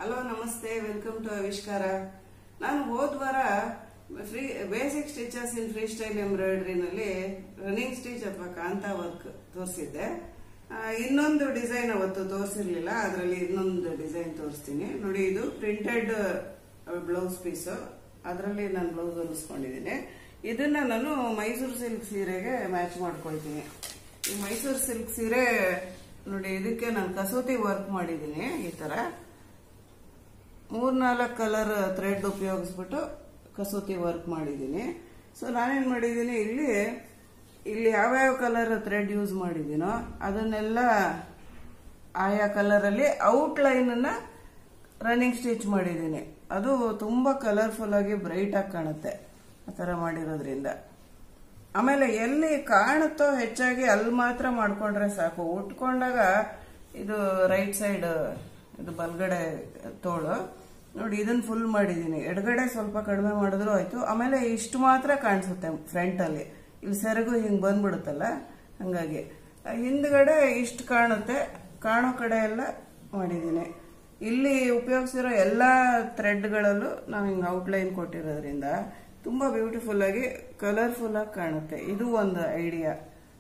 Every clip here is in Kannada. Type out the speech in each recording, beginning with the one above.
ಹಲೋ ನಮಸ್ತೆ ವೆಲ್ಕಮ್ ಟು ಆವಿಷ್ಕಾರ ನಾನು ಹೋದ ವಾರ free basic stitches in free style ಎಂಬ್ರಾಯ್ಡ್ರಿನಲ್ಲಿ ರನ್ನಿಂಗ್ ಸ್ಟಿಚ್ ಅಥವಾ ಕಾಂತಾ ವರ್ಕ್ ತೋರಿಸಿದ್ದೆ ಆ, ಇನ್ನೊಂದು ಡಿಸೈನ್ ಅವತ್ತು ತೋರಿಸಿರ್ಲಿಲ್ಲ ಅದರಲ್ಲಿ ಇನ್ನೊಂದು ಡಿಸೈನ್ ತೋರಿಸ್ತೀನಿ ನೋಡಿ ಇದು ಪ್ರಿಂಟೆಡ್ ಬ್ಲೌಸ್ ಪೀಸು ಅದರಲ್ಲಿ ನಾನು ಬ್ಲೌಸ್ ಹೊಲಿಸ್ಕೊಂಡಿದ್ದೀನಿ ಇದನ್ನ ನಾನು ಮೈಸೂರು ಸಿಲ್ಕ್ ಸೀರೆಗೆ ಮ್ಯಾಚ್ ಮಾಡ್ಕೊಳ್ತೀನಿ ಈ ಮೈಸೂರು ಸಿಲ್ಕ್ ಸೀರೆ ನೋಡಿ ಇದಕ್ಕೆ ನಾನು ಕಸೂತಿ ವರ್ಕ್ ಮಾಡಿದ್ದೀನಿ ಈ ತರ ಮೂರ್ನಾಲ್ಕು ಕಲರ್ ಥ್ರೆಡ್ ಉಪಯೋಗಿಸ್ಬಿಟ್ಟು ಕಸೂತಿ ವರ್ಕ್ ಮಾಡಿದ್ದೀನಿ ಸೊ ನಾನೇನ್ ಮಾಡಿದ್ದೀನಿ ಇಲ್ಲಿ ಇಲ್ಲಿ ಯಾವ್ಯಾವ ಕಲರ್ ಥ್ರೆಡ್ ಯೂಸ್ ಮಾಡಿದ್ದೀನೋ ಅದನ್ನೆಲ್ಲ ಆಯಾ ಕಲರಲ್ಲಿ ಔಟ್ಲೈನ್ ಅನ್ನ ರನ್ನಿಂಗ್ ಸ್ಟಿಚ್ ಮಾಡಿದ್ದೀನಿ ಅದು ತುಂಬಾ ಕಲರ್ಫುಲ್ ಆಗಿ ಬ್ರೈಟ್ ಆಗಿ ಕಾಣುತ್ತೆ ಆ ಥರ ಮಾಡಿರೋದ್ರಿಂದ ಆಮೇಲೆ ಎಲ್ಲಿ ಕಾಣುತ್ತೋ ಹೆಚ್ಚಾಗಿ ಅಲ್ಲಿ ಮಾತ್ರ ಮಾಡ್ಕೊಂಡ್ರೆ ಸಾಕು ಉಟ್ಕೊಂಡಾಗ ಇದು ರೈಟ್ ಸೈಡ್ ಇದು ಬಲ್ಗಡೆ ತೋಳು ನೋಡಿ ಇದನ್ನ ಫುಲ್ ಮಾಡಿದೀನಿ ಎಡಗಡೆ ಸ್ವಲ್ಪ ಕಡಿಮೆ ಮಾಡಿದ್ರು ಆಯ್ತು ಆಮೇಲೆ ಇಷ್ಟು ಮಾತ್ರ ಕಾಣಿಸುತ್ತೆ ಫ್ರಂಟ್ ಅಲ್ಲಿ ಇಲ್ಲಿ ಸೆರಗು ಹಿಂಗ್ ಬಂದ್ಬಿಡುತ್ತಲ್ಲ ಹಂಗಾಗಿ ಆ ಹಿಂದ್ಗಡೆ ಇಷ್ಟು ಕಾಣುತ್ತೆ ಕಾಣೋ ಕಡೆ ಎಲ್ಲ ಮಾಡಿದ್ದೀನಿ ಇಲ್ಲಿ ಉಪಯೋಗಿಸಿರೋ ಎಲ್ಲಾ ಥ್ರೆಡ್ಗಳಲ್ಲೂ ನಾವು ಹಿಂಗ್ ಔಟ್ಲೈನ್ ಕೊಟ್ಟಿರೋದ್ರಿಂದ ತುಂಬಾ ಬ್ಯೂಟಿಫುಲ್ ಆಗಿ ಕಲರ್ಫುಲ್ ಆಗಿ ಕಾಣುತ್ತೆ ಇದು ಒಂದು ಐಡಿಯಾ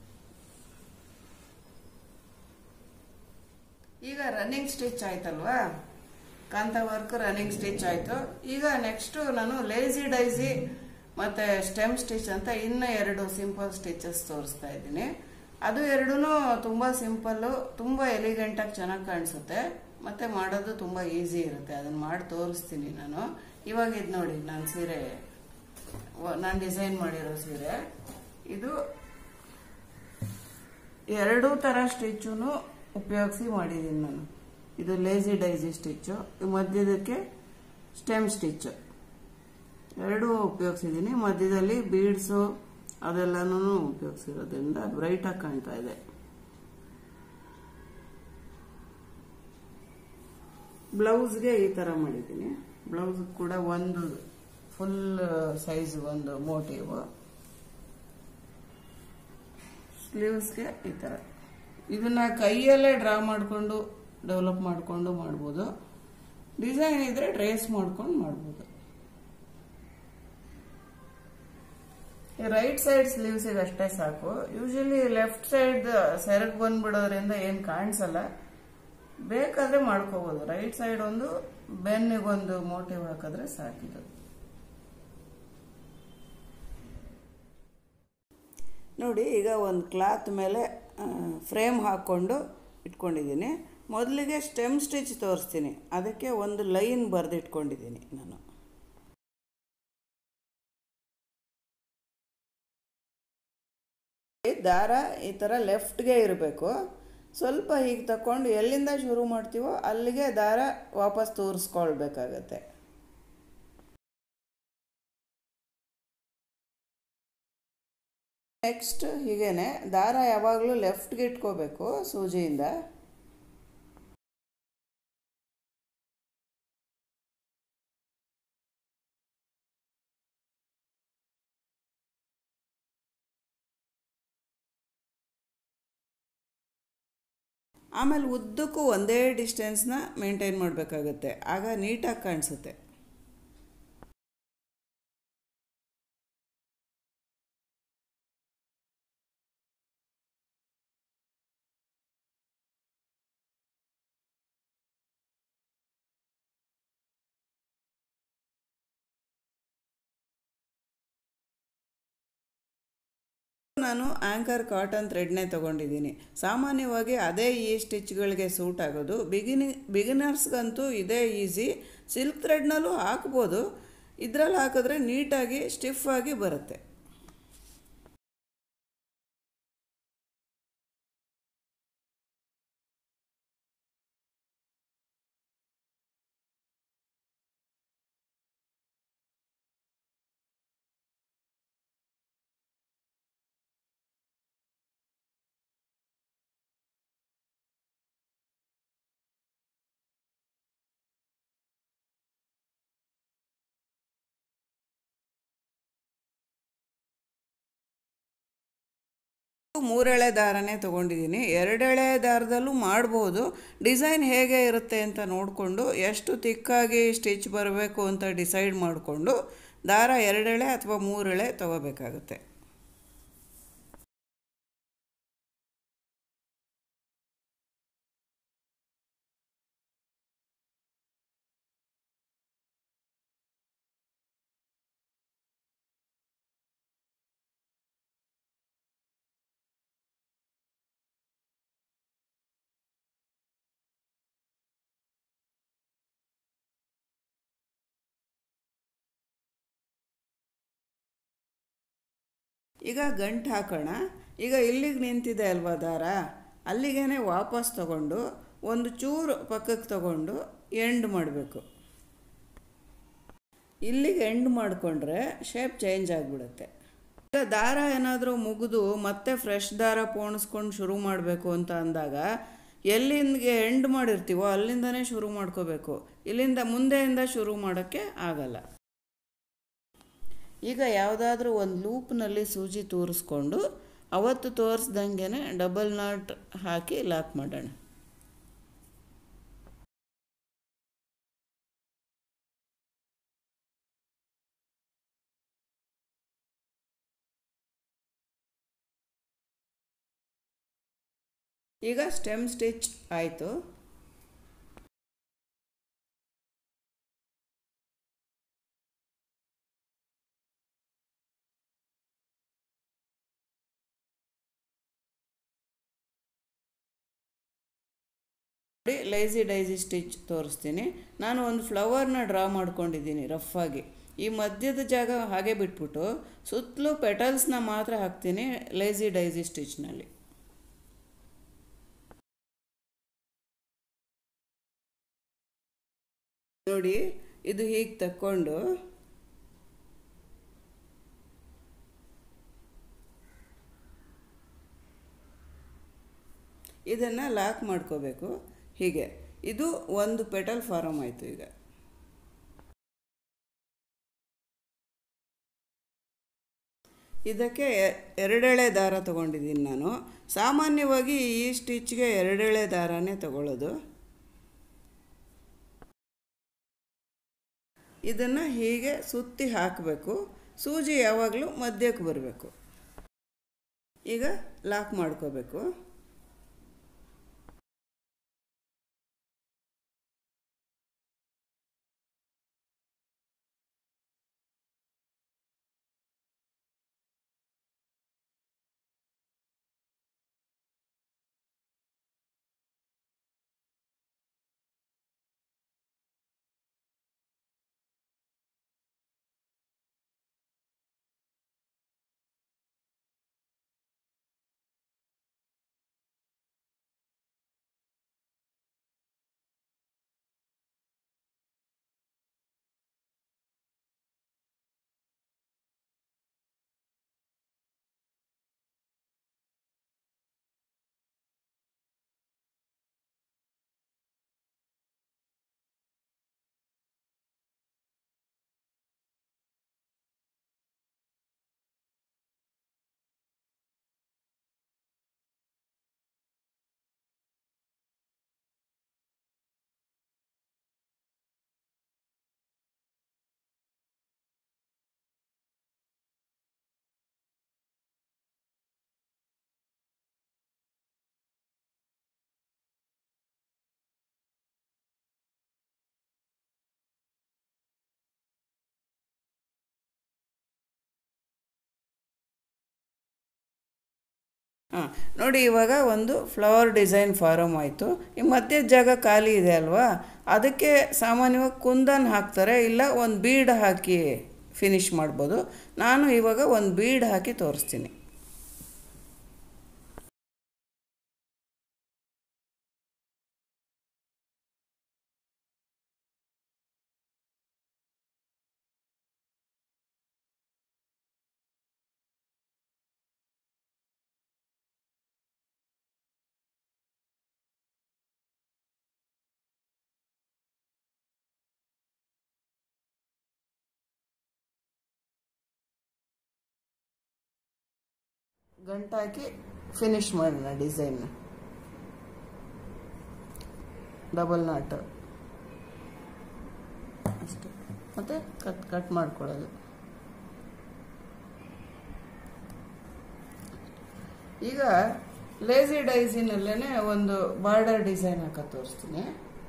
ಈಗ ರನ್ನಿಂಗ್ ಸ್ಟಿಚ್ ಆಯ್ತಲ್ವಾ ಕಾಂತ ವರ್ಕ್ ರನ್ನಿಂಗ್ ಸ್ಟಿಚ್ ಆಯ್ತು ಈಗ ನೆಕ್ಸ್ಟ್ ನಾನು ಲೇಸಿ ಡೈಸಿ ಮತ್ತೆ ಸ್ಟೆಮ್ ಸ್ಟಿಚ್ ಅಂತ ಇನ್ನ ಎರಡು ಸಿಂಪಲ್ ಸ್ಟಿಚಸ್ ತೋರಿಸ್ತಾ ಇದ್ದೀನಿ ಅದು ಎರಡೂ ತುಂಬಾ ಸಿಂಪಲ್ ತುಂಬಾ ಎಲಿಗೆಂಟ್ ಆಗಿ ಚೆನ್ನಾಗಿ ಕಾಣಿಸುತ್ತೆ ಮತ್ತೆ ಮಾಡೋದು ತುಂಬಾ ಈಸಿ ಇರುತ್ತೆ ಅದನ್ನ ಮಾಡಿ ತೋರಿಸ್ತೀನಿ ನಾನು ಇವಾಗ ಇದು ನೋಡಿ ನಾನು ಸೀರೆ ನಾನು ಡಿಸೈನ್ ಮಾಡಿರೋ ಸೀರೆ ಇದು ಎರಡೂ ತರ ಸ್ಟಿಚ್ಚುನು ಉಪಯೋಗಿಸಿ ಮಾಡಿದ್ದೀನಿ ನಾನು ಇದು ಲೇಸಿ ಡೈಸಿ ಸ್ಟಿಚ್ಚು ಮಧ್ಯದಕ್ಕೆ ಸ್ಟೆಮ್ ಸ್ಟಿಚ್ ಎರಡೂ ಉಪಯೋಗಿಸಿದ್ದೀನಿ ಮಧ್ಯದಲ್ಲಿ ಬೀಡ್ಸು ಅದೆಲ್ಲನೂ ಉಪಯೋಗಿಸಿರೋದ್ರಿಂದ ಬ್ರೈಟ್ ಆಗಿ ಕಾಣ್ತಾ ಇದೆ ಬ್ಲೌಸ್ಗೆ ಈ ತರ ಮಾಡಿದ್ದೀನಿ ಬ್ಲೌಸ್ ಕೂಡ ಒಂದು ಫುಲ್ ಸೈಜ್ ಒಂದು ಮೋಟಿವ್ ಸ್ಲೀವ್ಸ್ಗೆ ಈ ತರ ಇದನ್ನ ಕೈಯಲ್ಲೇ ಡ್ರಾ ಮಾಡಿಕೊಂಡು ಡೆವಲಪ್ ಮಾಡಿಕೊಂಡು ಮಾಡ್ಬೋದು ಡಿಸೈನ್ ಇದ್ರೆ ಟ್ರೇಸ್ ಮಾಡ್ಕೊಂಡು ಮಾಡ್ಬೋದು ರೈಟ್ ಸೈಡ್ ಸ್ಲೀವ್ಸಿಗೆ ಅಷ್ಟೇ ಸಾಕು ಯೂಶಲಿ ಲೆಫ್ಟ್ ಸೈಡ್ ಸೆರಗ್ ಬಂದ್ಬಿಡೋದ್ರಿಂದ ಏನ್ ಕಾಣಿಸಲ್ಲ ಬೇಕಾದ್ರೆ ಮಾಡ್ಕೋಬಹುದು ರೈಟ್ ಸೈಡ್ ಒಂದು ಬೆನ್ನಿಗೊಂದು ಮೋಟಿವ್ ಹಾಕಿದ್ರೆ ಸಾಕಿದು ನೋಡಿ ಈಗ ಒಂದು ಕ್ಲಾತ್ ಮೇಲೆ ಫ್ರೇಮ್ ಹಾಕ್ಕೊಂಡು ಇಟ್ಕೊಂಡಿದ್ದೀನಿ ಮೊದಲಿಗೆ ಸ್ಟೆಮ್ ಸ್ಟಿಚ್ ತೋರಿಸ್ತೀನಿ ಅದಕ್ಕೆ ಒಂದು ಲೈನ್ ಬರೆದಿಟ್ಕೊಂಡಿದ್ದೀನಿ ನಾನು ದಾರ ಈ ಥರ ಲೆಫ್ಟ್ಗೆ ಇರಬೇಕು ಸ್ವಲ್ಪ ಹೀಗೆ ತಕೊಂಡು ಎಲ್ಲಿಂದ ಶುರು ಮಾಡ್ತೀವೋ ಅಲ್ಲಿಗೆ ದಾರ ವಾಪಸ್ ತೋರಿಸ್ಕೊಳ್ಬೇಕಾಗತ್ತೆ ನೆಕ್ಸ್ಟ್ ಹೀಗೇನೆ ದಾರ ಯಾವಾಗಲೂ ಲೆಫ್ಟ್ಗೆ ಇಟ್ಕೋಬೇಕು ಸೂಜಿಯಿಂದ ಆಮೇಲೆ ಉದ್ದಕ್ಕೂ ಒಂದೇ ಡಿಸ್ಟೆನ್ಸ್ನ ಮೇಂಟೈನ್ ಮಾಡಬೇಕಾಗತ್ತೆ ಆಗ ನೀಟಾಗಿ ಕಾಣಿಸುತ್ತೆ ನಾನು ಆಂಕರ್ ಕಾಟನ್ ಥ್ರೆಡ್ನೇ ತೊಗೊಂಡಿದ್ದೀನಿ ಸಾಮಾನ್ಯವಾಗಿ ಅದೇ ಈ ಸ್ಟಿಚ್ಗಳಿಗೆ ಸೂಟ್ ಆಗೋದು ಬಿಗಿನಿ ಬಿಗಿನರ್ಸ್ಗಂತೂ ಇದೇ ಈಸಿ ಸಿಲ್ಕ್ ಥ್ರೆಡ್ನಲ್ಲೂ ಹಾಕ್ಬೋದು ಇದರಲ್ಲಿ ಹಾಕಿದ್ರೆ ನೀಟಾಗಿ ಸ್ಟಿಫ್ ಆಗಿ ಬರುತ್ತೆ ಮೂರೆಳೆ ದಾರನೇ ತೊಗೊಂಡಿದ್ದೀನಿ ಎರಡೆಳೆ ದಾರದಲ್ಲೂ ಮಾಡ್ಬೋದು ಡಿಸೈನ್ ಹೇಗೆ ಇರುತ್ತೆ ಅಂತ ನೋಡಿಕೊಂಡು ಎಷ್ಟು ತಿಕ್ಕಾಗಿ ಸ್ಟಿಚ್ ಬರಬೇಕು ಅಂತ ಡಿಸೈಡ್ ಮಾಡಿಕೊಂಡು ದಾರ ಎರಡೆಳೆ ಅಥವಾ ಮೂರೆಳೆ ತೊಗೋಬೇಕಾಗುತ್ತೆ ಈಗ ಗಂಟು ಹಾಕೋಣ ಈಗ ಇಲ್ಲಿಗೆ ನಿಂತಿದೆ ಅಲ್ವಾ ದಾರ ಅಲ್ಲಿಗೇ ವಾಪಸ್ ತಗೊಂಡು ಒಂದು ಚೂರು ಪಕ್ಕಕ್ಕೆ ತಗೊಂಡು ಎಂಡ್ ಮಾಡಬೇಕು ಇಲ್ಲಿಗೆ ಎಂಡ್ ಮಾಡಿಕೊಂಡ್ರೆ ಶೇಪ್ ಚೇಂಜ್ ಆಗಿಬಿಡುತ್ತೆ ಈಗ ದಾರ ಏನಾದರೂ ಮುಗಿದು ಮತ್ತೆ ಫ್ರೆಶ್ ದಾರ ಪೋಣಿಸ್ಕೊಂಡು ಶುರು ಮಾಡಬೇಕು ಅಂತ ಅಂದಾಗ ಎಲ್ಲಿಂದಗೆ ಎಂಡ್ ಮಾಡಿರ್ತೀವೋ ಅಲ್ಲಿಂದನೇ ಶುರು ಮಾಡ್ಕೋಬೇಕು ಇಲ್ಲಿಂದ ಮುಂದೆಯಿಂದ ಶುರು ಮಾಡೋಕ್ಕೆ ಆಗಲ್ಲ ಈಗ ಯಾವುದಾದ್ರೂ ಒಂದು ಲೂಪ್ನಲ್ಲಿ ಸೂಜಿ ತೂರಿಸ್ಕೊಂಡು ಅವತ್ತು ತೋರಿಸ್ದಂಗೆ ಡಬಲ್ ನಾಟ್ ಹಾಕಿ ಲಾಕ್ ಮಾಡೋಣ ಈಗ ಸ್ಟೆಮ್ ಸ್ಟಿಚ್ ಆಯಿತು ನೋಡಿ ಲೈಸಿ ಡೈಸಿ ಸ್ಟಿಚ್ ತೋರಿಸ್ತೀನಿ ನಾನು ಒಂದು ಫ್ಲವರ್ನ ಡ್ರಾ ಮಾಡ್ಕೊಂಡಿದ್ದೀನಿ ರಫಾಗಿ ಈ ಮಧ್ಯದ ಜಾಗ ಹಾಗೆ ಬಿಟ್ಬಿಟ್ಟು ಸುತ್ತಲೂ ಪೆಟಲ್ಸ್ನ ಮಾತ್ರ ಹಾಕ್ತೀನಿ ಲೈಸಿ ಡೈಸಿ ಸ್ಟಿಚ್ನಲ್ಲಿ ನೋಡಿ ಇದು ಹೀಗೆ ತಕ್ಕೊಂಡು ಇದನ್ನು ಲಾಕ್ ಮಾಡ್ಕೋಬೇಕು ಹೀಗೆ ಇದು ಒಂದು ಪೆಟಲ್ ಫಾರಮ್ ಆಯಿತು ಈಗ ಇದಕ್ಕೆ ಎರಡೆಳೆ ದಾರ ತೊಗೊಂಡಿದ್ದೀನಿ ನಾನು ಸಾಮಾನ್ಯವಾಗಿ ಈ ಸ್ಟಿಚ್ಗೆ ಎರಡೆಳೆ ದಾರನೇ ತಗೊಳ್ಳೋದು ಇದನ್ನು ಹೀಗೆ ಸುತ್ತಿ ಹಾಕಬೇಕು ಸೂಜಿ ಯಾವಾಗಲೂ ಮಧ್ಯಕ್ಕೆ ಬರಬೇಕು ಈಗ ಲಾಕ್ ಮಾಡ್ಕೋಬೇಕು ಹಾಂ ನೋಡಿ ಇವಾಗ ಒಂದು ಫ್ಲವರ್ ಡಿಸೈನ್ ಫಾರಮ್ ಆಯಿತು ಈ ಮಧ್ಯದ ಜಾಗ ಖಾಲಿ ಇದೆ ಅಲ್ವಾ ಅದಕ್ಕೆ ಸಾಮಾನ್ಯವಾಗಿ ಕುಂದನ್ ಹಾಕ್ತಾರೆ ಇಲ್ಲ ಒಂದು ಬೀಡ್ ಹಾಕಿ ಫಿನಿಶ್ ಮಾಡ್ಬೋದು ನಾನು ಇವಾಗ ಒಂದು ಬೀಡ್ ಹಾಕಿ ತೋರಿಸ್ತೀನಿ ಗಂಟಾಕಿ ಫಿನಿಶ್ ಮಾಡೋಣ ಡಿಸೈನ್ ಡಬಲ್ ನಾಟ್ ಅಷ್ಟೆ ಮತ್ತೆ ಕಟ್ ಕಟ್ ಮಾಡ್ಕೊಳ್ಳೋದು ಈಗ ಲೇಸಿ ಡೈಸಿನಲ್ಲೇ ಒಂದು ಬಾರ್ಡರ್ ಡಿಸೈನ್ ಹಾಕ ತೋರಿಸ್ತೀನಿ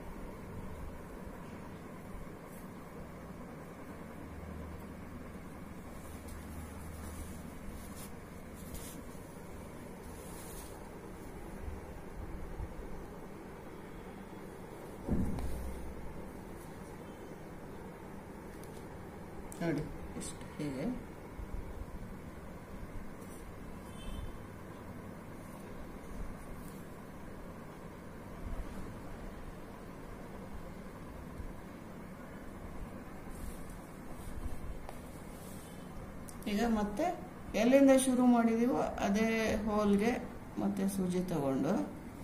ನೋಡಿ ಇಷ್ಟು ಹೀಗೆ ಈಗ ಮತ್ತೆ ಎಲ್ಲಿಂದ ಶುರು ಮಾಡಿದೀವೋ ಅದೇ ಹೋಲ್ಗೆ ಮತ್ತೆ ಸೂಜಿ ತಗೊಂಡು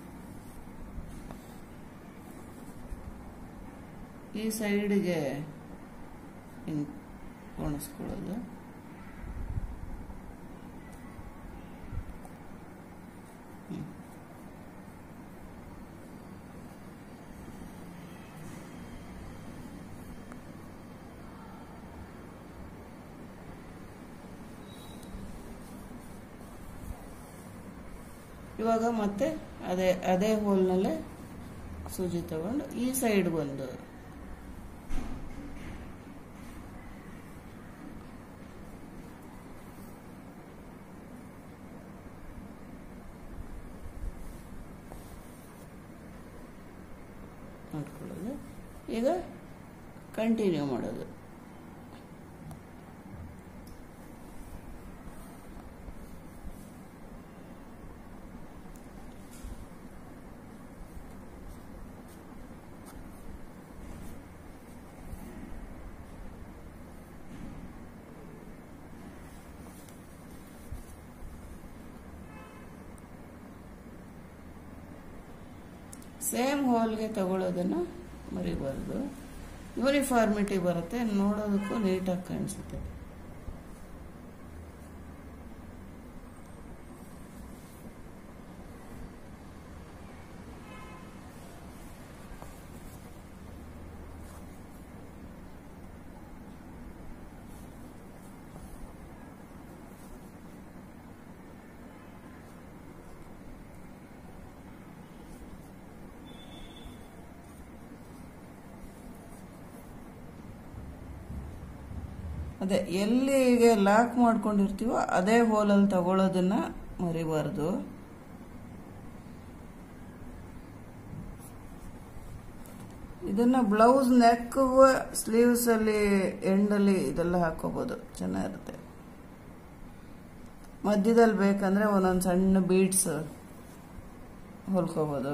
ಈ ಸೈಡ್ಗೆ ಹಿಂಗೆ ಒಣಸ್ಕೊಳ್ಳೋದು ಹ್ಮ್. ಇವಾಗ ಮತ್ತೆ ಅದೇ ಅದೇ ಹೋಲ್ನಲ್ಲೇ ಸೂಜಿ ತಗೊಂಡು ಈ ಸೈಡ್ ಒಂದು ಮಾಡ್ಕೊಳ್ಳೋದು ಈಗ ಕಂಟಿನ್ಯೂ ಮಾಡೋದು ಸೇಮ್ ಹೋಲ್ಗೆ ತಗೊಳ್ಳೋದನ್ನ ಮರಿಬಾರ್ದು ಯೂನಿಫಾರ್ಮಿಟಿ ಬರುತ್ತೆ ನೋಡೋದಕ್ಕೂ ನೀಟಾಗಿ ಕಾಣಿಸುತ್ತೆ ಅದೇ ಎಲ್ಲಿಗೆ ಲಾಕ್ ಮಾಡ್ಕೊಂಡಿರ್ತೀವೋ ಅದೇ ಹೋಲಲ್ಲಿ ತಗೊಳ್ಳೋದನ್ನ ಮರಿಬಾರ್ದು ಇದನ್ನ ಬ್ಲೌಸ್ ನೆಕ್ ಸ್ಲೀವ್ಸ್ ಅಲ್ಲಿ ಎಂಡಲ್ಲಿ ಇದೆಲ್ಲ ಹಾಕೋಬಹುದು ಚೆನ್ನಾಗಿರುತ್ತೆ ಮಧ್ಯದಲ್ಲಿ ಬೇಕಂದ್ರೆ ಒಂದೊಂದು ಸಣ್ಣ ಬೀಡ್ಸ್ ಹೊಲ್ಕೋಬಹುದು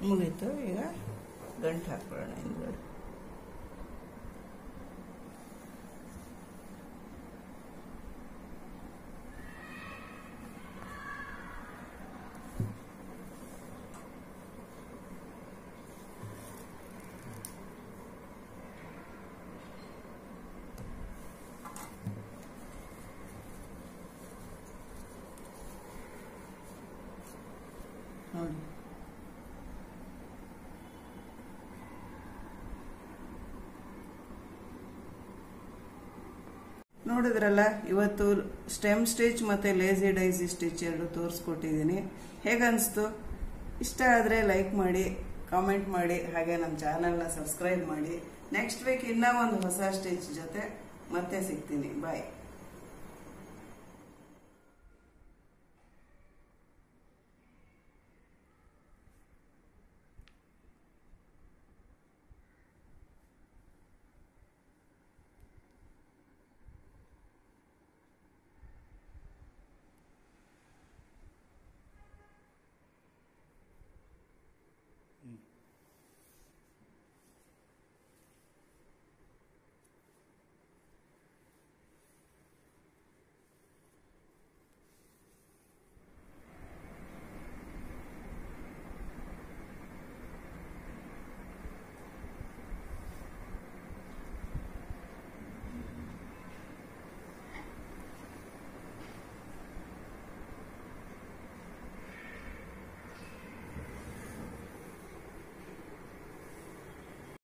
ಮುಗೀತು ಈಗ ಗಂಟು ಹಾಕೊಳ್ಳೋಣ ಹಿಂದ್ಗಡೆ ನೋಡಿ ನೋಡಿದ್ರಲ್ಲ ಇವತ್ತು ಸ್ಟೆಮ್ ಸ್ಟಿಚ್ ಮತ್ತೆ ಲೇಸಿ ಡೈಸಿ ಸ್ಟಿಚ್ ಎರಡು ತೋರಿಸ್ಕೊಟ್ಟಿದ್ದೀನಿ ಹೇಗನ್ಸ್ತು ಇಷ್ಟ ಆದರೆ ಲೈಕ್ ಮಾಡಿ ಕಾಮೆಂಟ್ ಮಾಡಿ ಹಾಗೆ ನಮ್ಮ ಚಾನಲ್ನ ಸಬ್ಸ್ಕ್ರೈಬ್ ಮಾಡಿ ನೆಕ್ಸ್ಟ್ ವೀಕ್ ಇನ್ನೂ ಒಂದು ಹೊಸ ಸ್ಟಿಚ್ ಜೊತೆ ಮತ್ತೆ ಸಿಗ್ತೀನಿ ಬಾಯ್